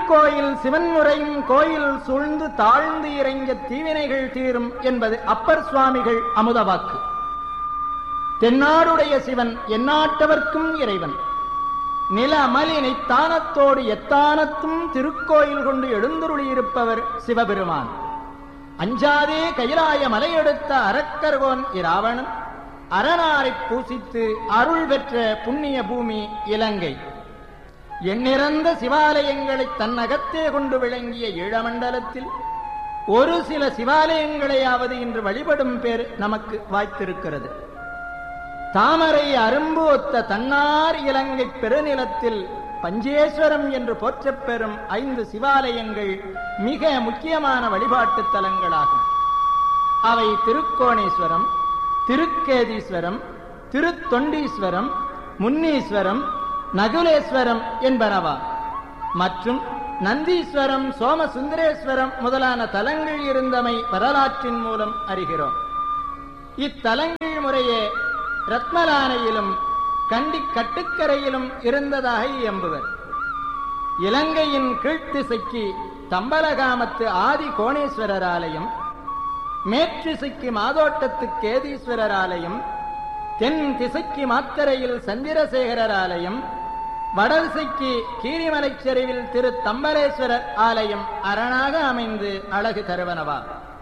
திருக்கோயில் சிவன் உரையும் கோயில் சூழ்ந்து தாழ்ந்து இறங்கிய தீவினைகள் தீரும் என்பது அப்பர் சுவாமிகள் அமுதவாக்கு தென்னாடுடைய சிவன் எந்நாட்டவர்க்கும் இறைவன் நில அமலினை தானத்தோடு எத்தானத்தும் திருக்கோயில் கொண்டு எழுந்துருளியிருப்பவர் சிவபெருமான் அஞ்சாதே கைலாய மலையெடுத்த அரக்கர்கோன் இராவணன் அரணாரைப் பூசித்து அருள் பெற்ற புண்ணிய பூமி இலங்கை எண்ணிறந்த சிவாலயங்களை தன்னகத்தே கொண்டு விளங்கிய ஈழமண்டலத்தில் ஒரு சில சிவாலயங்களையாவது இன்று வழிபடும் பேர் நமக்கு வாய்த்திருக்கிறது தாமரை அரும்பு ஒத்த தன்னார் இலங்கை பெருநிலத்தில் பஞ்சேஸ்வரம் என்று போற்றப் பெறும் ஐந்து சிவாலயங்கள் மிக முக்கியமான வழிபாட்டுத் தலங்களாகும் அவை திருக்கோணேஸ்வரம் திருக்கேதீஸ்வரம் திருத்தொண்டீஸ்வரம் முன்னீஸ்வரம் நகுலேஸ்வரம் என்பனவா மற்றும் நந்தீஸ்வரம் சோமசுந்தரேஸ்வரம் முதலான தலங்கள் இருந்தமை வரலாற்றின் மூலம் அறிகிறோம் இத்தலங்கள் முறையே ரத்மலானையிலும் கண்டி கட்டுக்கரையிலும் இருந்ததாக எம்புவர் இலங்கையின் கீழ்த்திசைக்கு தம்பலகாமத்து ஆதி கோணேஸ்வரர் ஆலயம் மேற்றிசைக்கு மாதோட்டத்து கேதீஸ்வரர் ஆலயம் தென் திசைக்கு மாத்தரையில் சந்திரசேகரர் ஆலயம் வடதிசைக்கு கீரிமலைச் சரிவில் திரு தம்பலேஸ்வரர் ஆலயம் அரணாக அமைந்து அழகு தருவனவா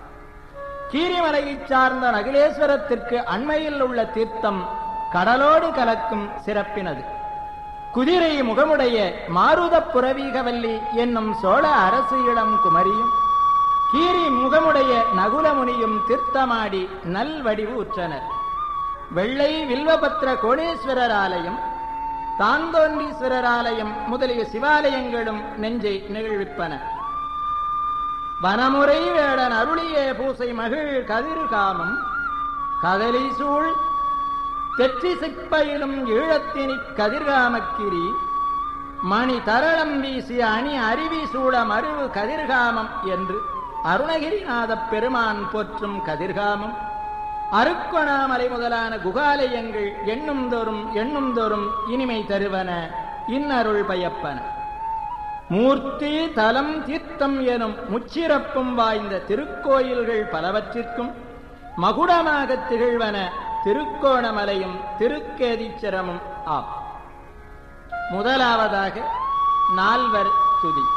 கீரிமலையைச் சார்ந்த நகுலேஸ்வரத்திற்கு அண்மையில் உள்ள தீர்த்தம் கடலோடு கலக்கும் சிறப்பினது குதிரை முகமுடைய மாருத புரவீகவல்லி என்னும் சோழ அரசு இளம் குமரியும் கீரி முகமுடைய நகுலமுனியும் தீர்த்தமாடி நல்வடிவு உற்றனர் வெள்ளை வில்வபத்ர கோணேஸ்வரர் ஆலயம் தாந்தோன்றீஸ்வரர் ஆலயம் முதலிய சிவாலயங்களும் நெஞ்சை நிகழ்விப்பன வனமுறை வேடன் அருளிய பூசை மகிழ் கதிர்காமம் கதலி சூழ் தெற்றி சிப்பையிலும் ஈழத்தினி கதிர்காமக்கிரி மணி தரளம் வீசி அணி அருவி சூழ மருவு கதிர்காமம் என்று அருணகிரிநாதப் பெருமான் போற்றும் கதிர்காமம் அருக்கொணாமலை முதலான குகாலயங்கள் எண்ணும் தோறும் எண்ணும் தோறும் இனிமை தருவன இன்னருள் பயப்பன மூர்த்தி தலம் தீர்த்தம் எனும் முச்சிறப்பும் வாய்ந்த திருக்கோயில்கள் பலவற்றிற்கும் மகுடமாக திகழ்வன திருக்கோணமலையும் திருக்கேதீச்சரமும் ஆம் முதலாவதாக நால்வர் துதி